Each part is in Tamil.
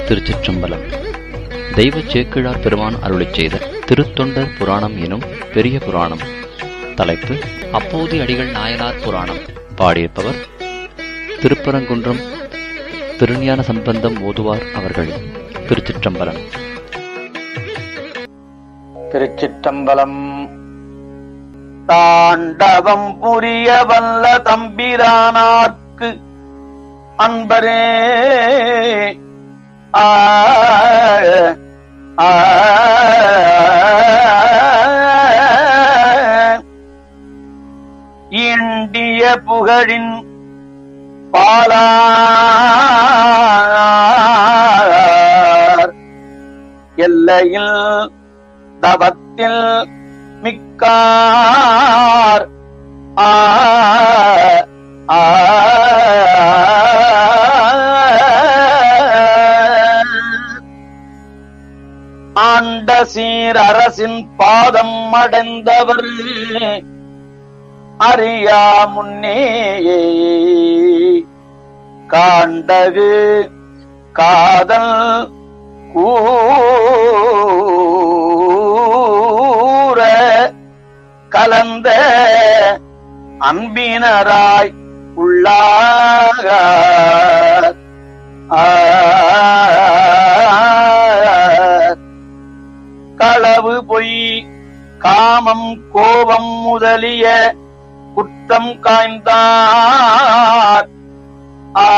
திருச்சிற்றம்பலம் தெய்வ சேக்கிழார் பெருமான் அருளிச் செய்த திருத்தொண்டர் புராணம் எனும் பெரிய புராணம் தலைப்பு அப்போது அடிகள் நாயனார் புராணம் பாடியிருப்பவர் திருப்பரங்குன்றம் திருஞான சம்பந்தம் ஓதுவார் அவர்கள் திருச்சிற்றம்பலம் திருச்சிற்றம்பலம் தாண்டவம் புரிய வல்ல தம்பிரானார்க்கு அன்பரே ஆ ஆ இண்டிய புகழின் பாலார் எல்லையில் தவத்தில் மிக்கார் ஆ ஆ ஆண்ட சீர் அரசின் பாதம் அடைந்தவர் அறியா முன்னே காண்டகு காதல் கூற கலந்த அன்பினராய் உள்ளாக களவு பொய் காமம் கோபம் முதலிய குற்றம் காய்ந்தார் ஆ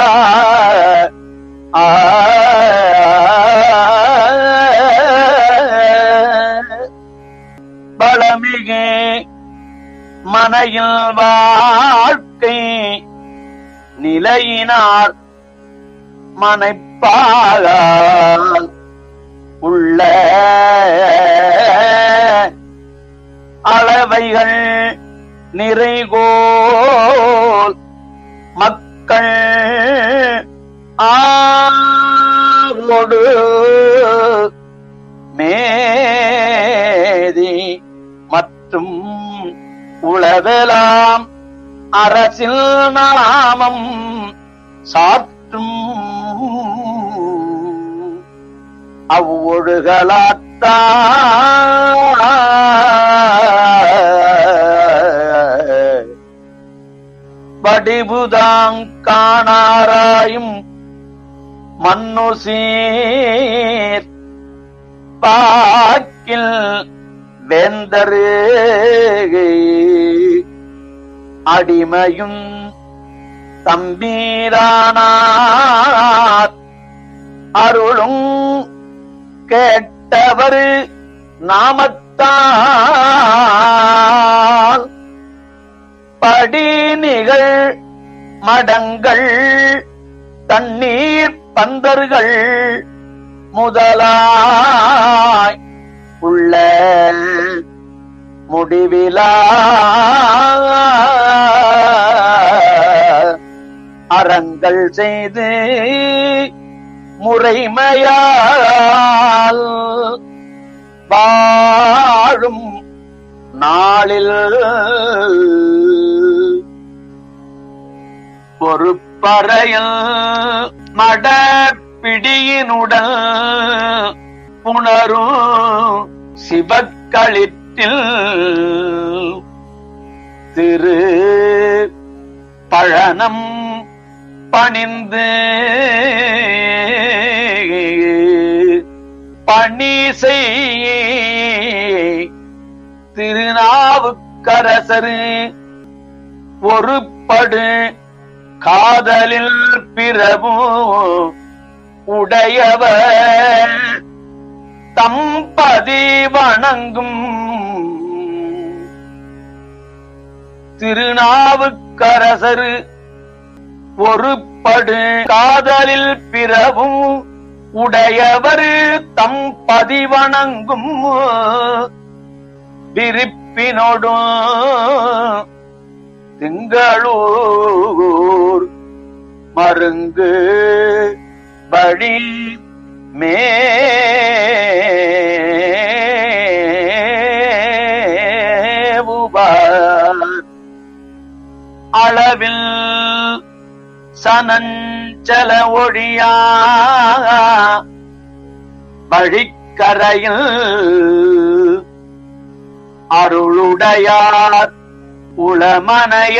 ஆ பலமிகு மனையில் வாழ்க்கை நிலையினார் மனைப்பாகால் உள்ள அளவைகள் நிறைகோல் மக்கள் ஆவோடு மேதி மற்றும் உளவெலாம் அரசில் நாமம் சாற்றும் அவ்வொழுகலாத்தா வடிவுதாங் காணாராயும் மண்ணு சீர் பாக்கில் வேந்தரு அடிமையும் தம்பீரானார் அருளும் கேட்டவர் நாமத்தால் படிநிகள் மடங்கள் தண்ணீர் பந்தர்கள் முதலாய் உள்ள முடிவிலா அறங்கள் செய்து முறைமையால் வாழும் நாளில் பொறுப்பறையில் மடப்பிடியினுடன் புணரும் சிவக்களிற்றில் திரு பழனம் பணிந்து பணி செய் திருநாவுக்கரசரு ஒருபடு காதலில் பிறவு உடையவர் தம்பதி வணங்கும் திருநாவுக்கரசரு ஒருபடு காதலில் பிறவும் உடையவர் தம் பதிவணங்கும் விரிப்பினோடும் திங்களூர் மருங்கு வழி மேவுபார் அளவில் சனஞ்சல ஒழியா வழிக்கரையில் அருளுடையார் உளமனைய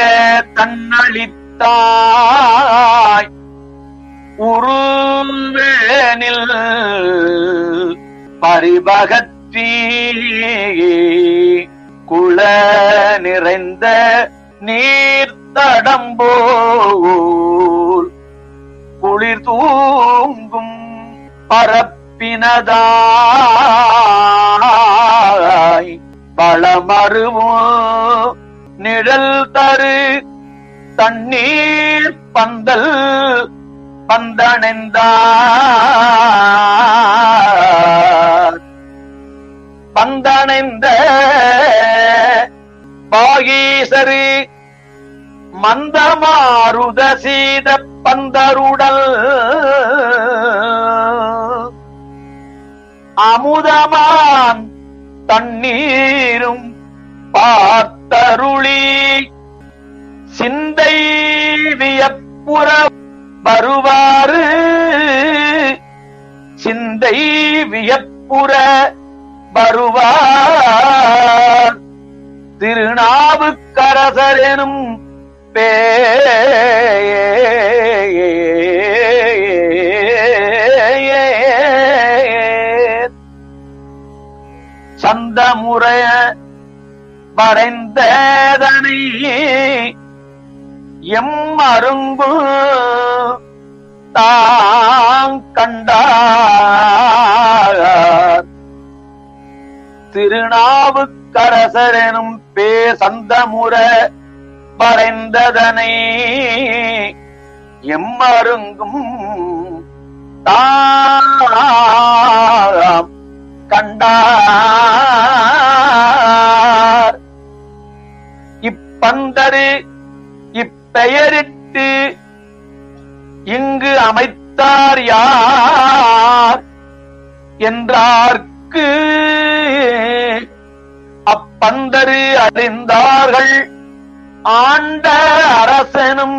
தன்னளித்தாய் உருவேனில் பரிபகற்றி குள நிறைந்த நீர்த்தடம்போல் குளிர் தூங்கும் பரப்பினதாய் பழமருவும் நிழல் தரு தண்ணீர் பந்தல் பந்தணைந்தார் பந்தணைந்த பாகீசரு மந்தமாருத சீத பந்தருடல் அமுதமான் தண்ணீரும் பார்த்தருளி சிந்தை வியப்புற வருவாறு சிந்தை வியப்புற வருவார் திருநாவுக்கரசர் எனும் பேர் சந்தமுறைய வரைந்ததனை எம் அருங்கு தாங் கண்டார் திருநாவுக்கரசர் எனும் பே சந்தமுற வரைந்ததனை எம்மருங்கும் தாம் கண்டார் இப்பந்தரு இப்பெயரிட்டு இங்கு அமைத்தார் யார் என்றார்க்கு அப்பந்தரு அறிந்தார்கள் ஆண்ட அரசனும்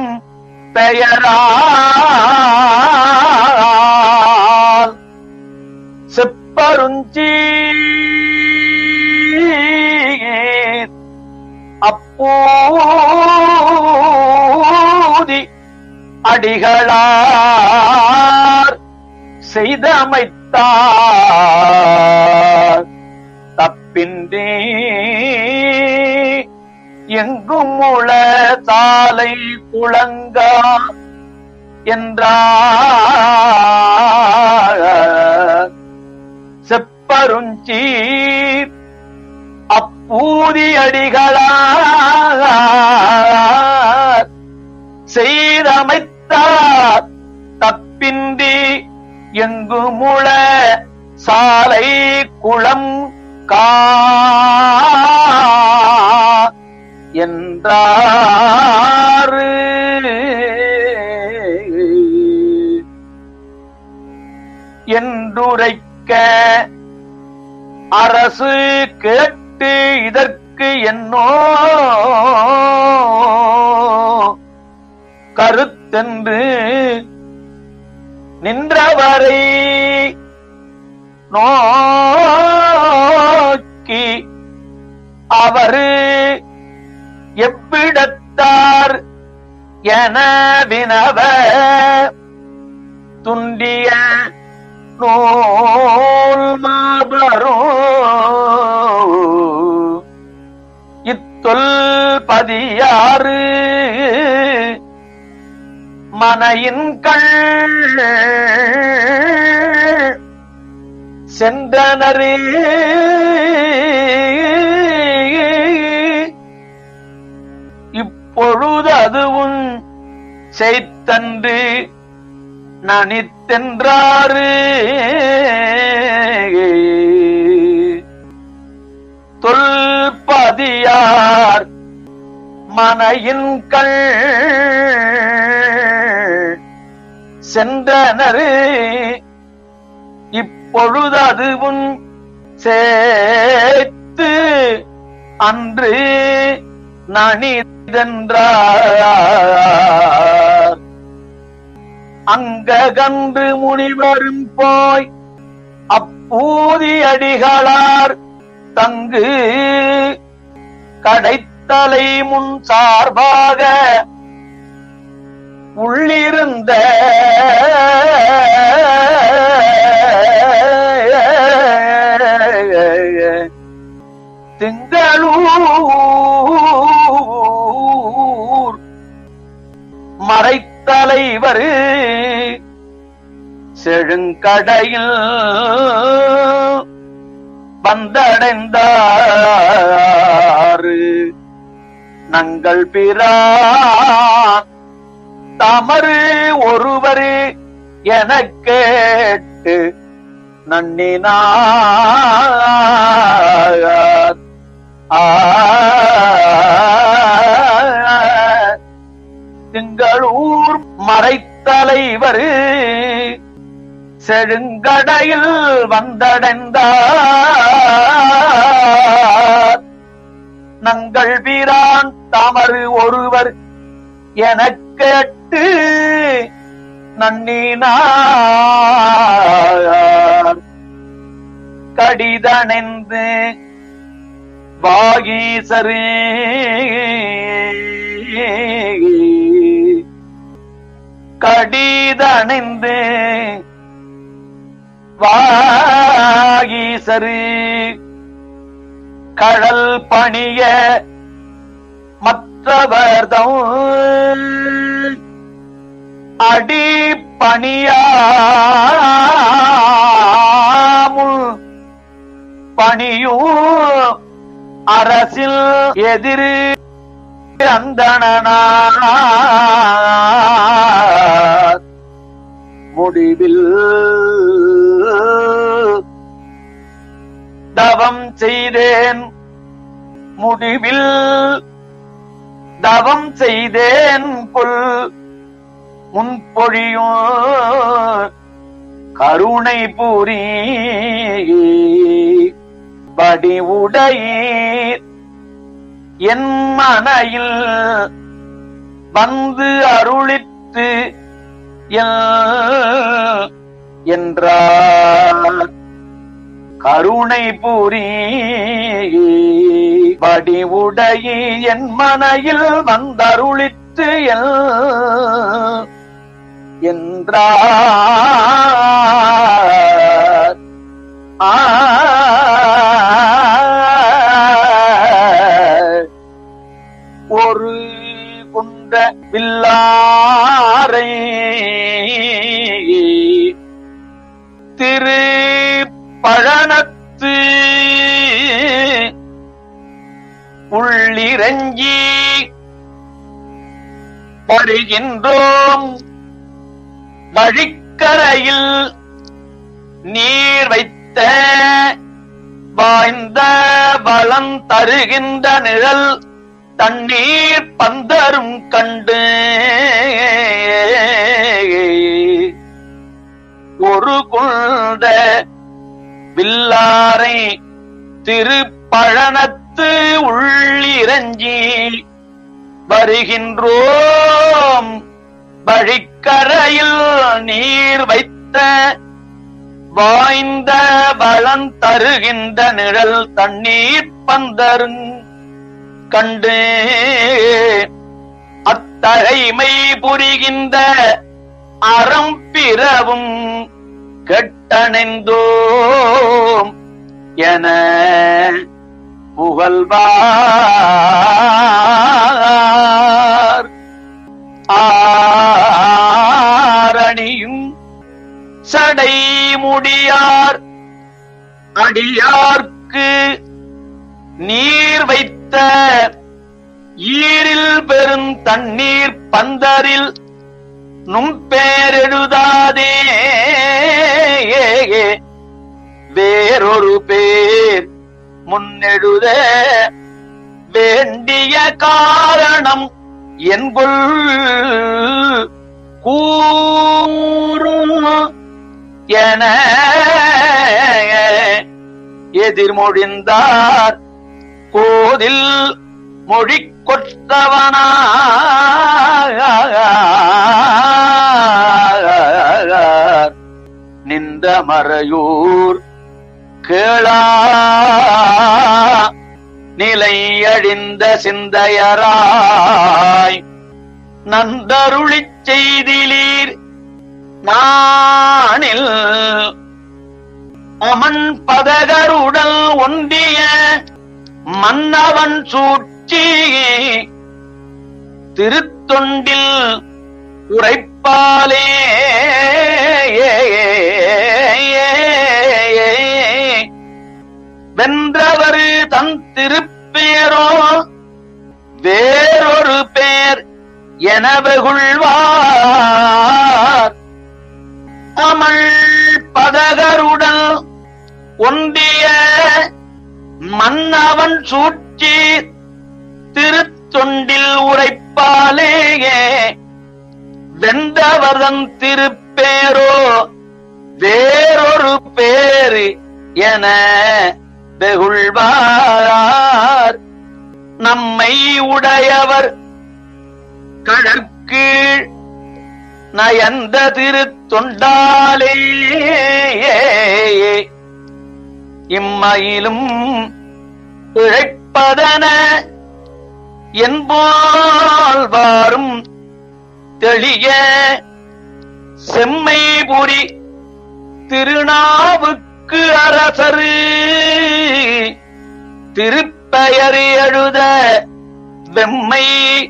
பெயரால் செப்பருஞ்சி அப்போதி அடிகளார் செய்தமைத்தார் தப்பின்றி எங்கும் உள சாலை குளங்கா என்றார் செப்பருஞ்சீர் அப்பூதி அடிகளார் செய்தமைத்தார் தப்பின்றி எங்குமுள சாலை குளம் கா என்றாரு என்றுரைக்க அரசு கேட்டு இதற்கு என்னோ கருத்தென்று நின்றவரை நோக்கி அவரு எவ்விடத்தார் என வினவ துண்டிய நூல் மாபரும் இத்தொல் பதியாறு மனையின் கள் சென்றனரே இப்பொழுது அதுவும் செய்தன்று நனித்தென்றாரு தொல்பதியார் மனையின் கள் சென்றனரு இப்பொழுது அதுவும் சேர்த்து அன்று நனிதென்றார் அங்ககன்று முனிவரும் போய் அப்ப அப்பூதி அடிகளார் தங்கு கடைத்தலை முன் சார்பாக உள்ளிருந்த திங்களூர் மறைத்தலைவர் செழுங்கடையில் வந்தடைந்தாரு நங்கள் பிரான் தமறு ஒருவர் எனக் கேட்டு நன்னினார் ஆ திங்களூர் மறைத்தலைவர் செழுங்கடையில் வந்தடைந்தார் நங்கள் வீரான் தமறு ஒருவர் எனக் கேட்டு நன்னினார் கடிதணைந்து வாகீசரே கடிதணைந்து வாகீசரு கடல் பணிய மற்றவர்தம் அடி பணியாமுள் பணியும் அரசில் எதிர் அந்தணனார் முடிவில் தவம் செய்தேன் முடிவில் தவம் செய்தேன் புல் முன்பொழியும் கருணை பூரி வடிவுடையீர் என் மனையில் வந்து அருளித்து எல் என்றார் கருணை பூரி வடிவுடைய என் மனையில் வந்தருளித்து எல் என்றார் ஆ ஒரு குண்ட வில்லாரை திரு பழனத்து உள்ளிரஞ்சி வருகின்றோம் வழிக்கரையில் நீர் வைத்த வாய்ந்த வளம் தருகின்ற நிழல் தண்ணீர் பந்தரும் கண்டு ஒரு குழ்ந்த வில்லாரை திருப்பழனத்து உள்ளிரஞ்சி வருகின்றோம் வழிக்கரையில் நீர் வைத்த வாய்ந்த வளம் தருகின்ற நிழல் தண்ணீர் பந்தருங் கண்டு அத்தகைமை புரிகின்ற அறம் பிறவும் கெட்டணைந்தோம் என புகழ்வார் ஆரணியும் சடை முடியார் அடியார்க்கு நீர் வைத்த ஈரில் பெரும் தண்ணீர் பந்தரில் நும்பேரெழுதாதே வேறொரு பேர் முன்னெழுத வேண்டிய காரணம் என்புள் கூறும் என எதிர்மொழிந்தார் கோதில் மொழி கொற்றவனார் நின்ற மறையூர் கேளா நிலையழிந்த சிந்தையராய் நந்தருளிச் செய்திலீர் நானில் அமன் பதகருடல் ஒன்றிய மன்னவன் சூழ்ச்சி திருத்தொண்டில் உரைப்பாலே வென்றவர் தன் திருப்பேரோ வேறொரு பேர் எனவெகுள்வார் அமல் பதகருடன் ஒன்றிய மன்னவன் சூழ்ச்சி திருத்தொண்டில் உரைப்பாலேயே வென்றவர்தன் திருப்பேரோ வேறொரு பேரு என வெகுள்வார் நம்மை உடையவர் கடற்கீழ் நயந்த திருத்தொண்டாலே இம்மையிலும் இழைப்பதன என்பால் வாரும் தெளிய செம்மைபுரி திருநாவுக்கு அரசரு திருப்பெயர் எழுத வெம்மை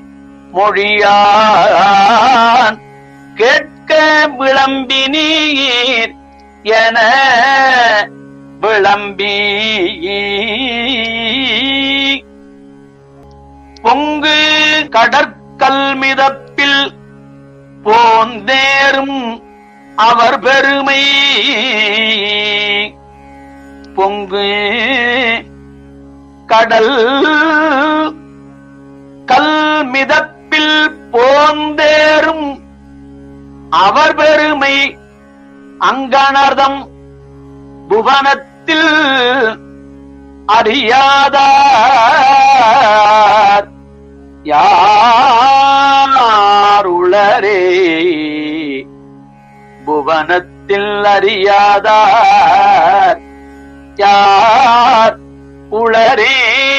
மொழியான் கேட்க விளம்பினீர் என விளம்பி பொங்கு கடற்கல் மிதப்பில் போந்தேரும் அவர் பெருமை பொங்கு கடல் கல் மிதப்பில் போந்தேரும் அவர் பெருமை அங்கணர்தம் புவனத்தில் அறியாதார் யாருளரே புவனத்தில் அறியாதார் யார் உளரே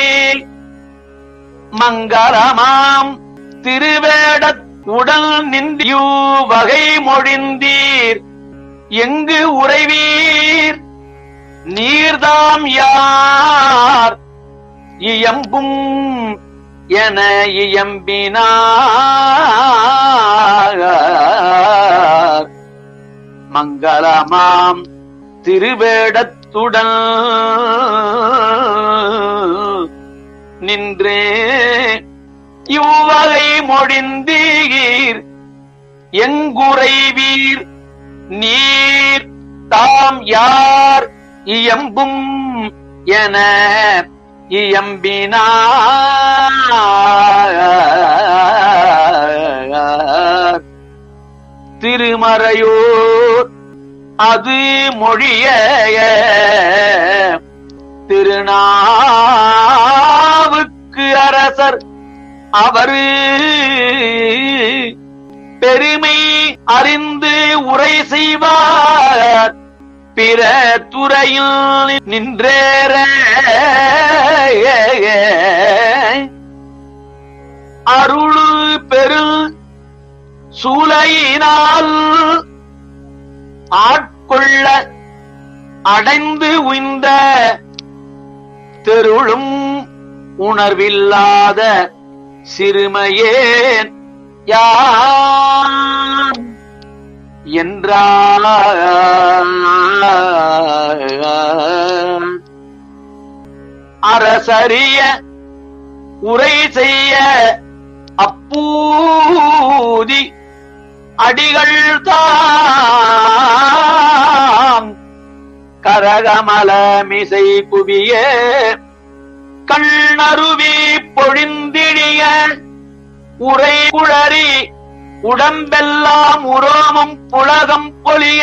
மங்களமாம் திருவேடத் உடல் நின்றியூ வகை மொழிந்தீர் எங்கு உறைவீர் நீர்தாம் யார் இயம்பும் என இயம்பினார் மங்களமாம் திருவேடத்துடன் நின்றே இவ்வகை மொழிந்தீர் எங்குறைவீர் நீர் தாம் யார் இயம்பும் என இயம்பினார் திருமறையோர் அது மொழிய திருநாவுக்கு அரசர் அவரு பெருமை அறிந்து உரை செய்வார் பிற துறையில் நின்றேற அருள் பெரு சூலையினால் ஆட்கொள்ள அடைந்து உய்ந்த தெருளும் உணர்வில்லாத சிறுமையேன் யான் என்றார் அரசறிய உரை செய்ய அப்பூதி அடிகள் தாம் கரகமல மிசை குவிய கண்ணருவி பொழிந்திடிய உரை குழறி உடம்பெல்லாம் உரோமம் புலகம் பொலிய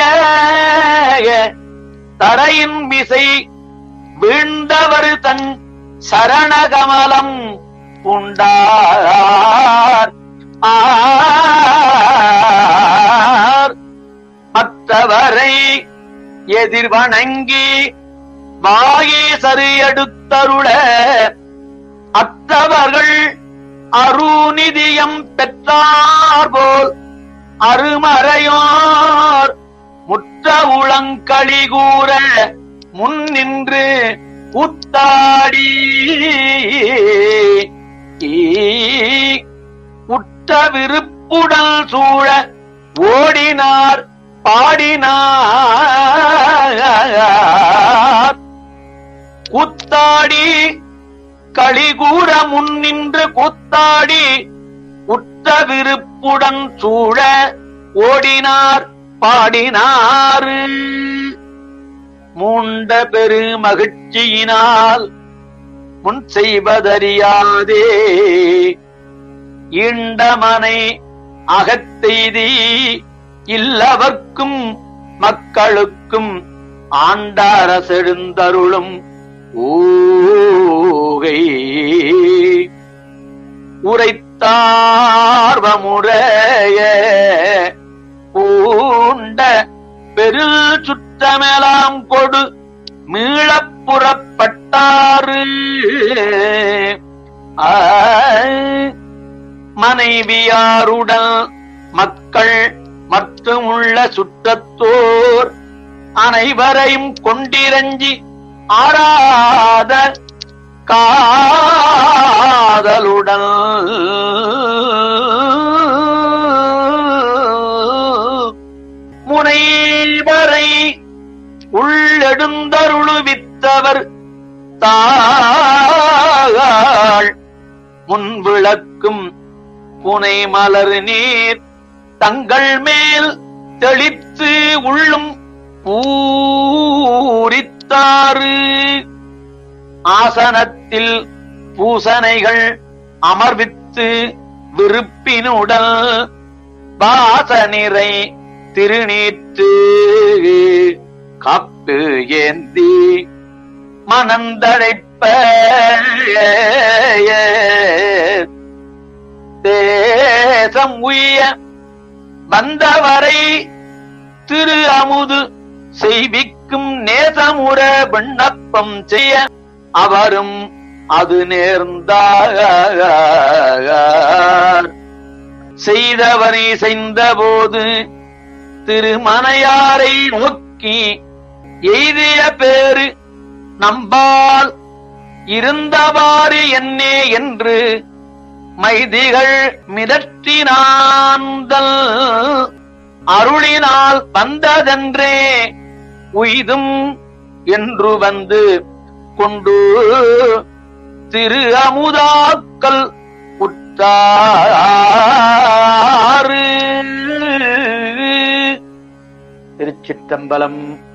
தரையின் மிசை வீழ்ந்தவர் தன் சரணகமலம் உண்டார் ஆர் மற்றவரை எதிர்வணங்கி வாயேசரு எடுத்தருள அத்தவர்கள் அருநிதியம் பெற்றார் போல் அருமறையோர் முற்ற உளங்களி கூற முன் நின்று உத்தாடி உற்ற விருப்புடல் சூழ ஓடினார் பாடினார் கூத்தாடி களிகூற முன் நின்று கூத்தாடி உற்ற விருப்புடன் சூழ ஓடினார் பாடினார் மூண்ட பெரு மகிழ்ச்சியினால் முன் செய்வதறியாதே ஈண்டமனை அகத்தெய்தி இல்லவர்க்கும் மக்களுக்கும் ஆண்டார செழுந்தருளும் ஊகை உரைத்தார்வமுறைய பூண்ட பெருள் சுற்றமெலாம் கொடு மீளப் புறப்பட்டாரு ஆ, மனைவியாருடன் மக்கள் மற்றும் உள்ள சுற்றத்தோர் அனைவரையும் கொண்டிரஞ்சி ஆராத காதலுடன் முனைவரை உள்ளெடுந்தருளுவித்தவர் தாள் முன்விளக்கும் புனை மலர் நீர் தங்கள் மேல் தெளித்து உள்ளும் பூரித்தாறு ஆசனத்தில் பூசனைகள் அமர்வித்து விருப்பினுடல் வாசனிறை திருநீற்று காப்பு ஏந்தி மனந்தழைப்ப தேசம் உய்ய வந்தவரை திரு அமுது செய்விக்கும் நேசமுற விண்ணப்பம் செய்ய அவரும் அது நேர்ந்தார் செய்தவரை செய்தபோது திருமனையாரை நோக்கி எய்திய பேரு நம்பால் இருந்தவாறு என்னே என்று மைதிகள் மிதற்றினாந்தல் அருளினால் வந்ததென்றே உய்தும் என்று வந்து கொண்டு திரு அமுதாக்கல் உற்றாறு திருச்சிற்றம்பலம்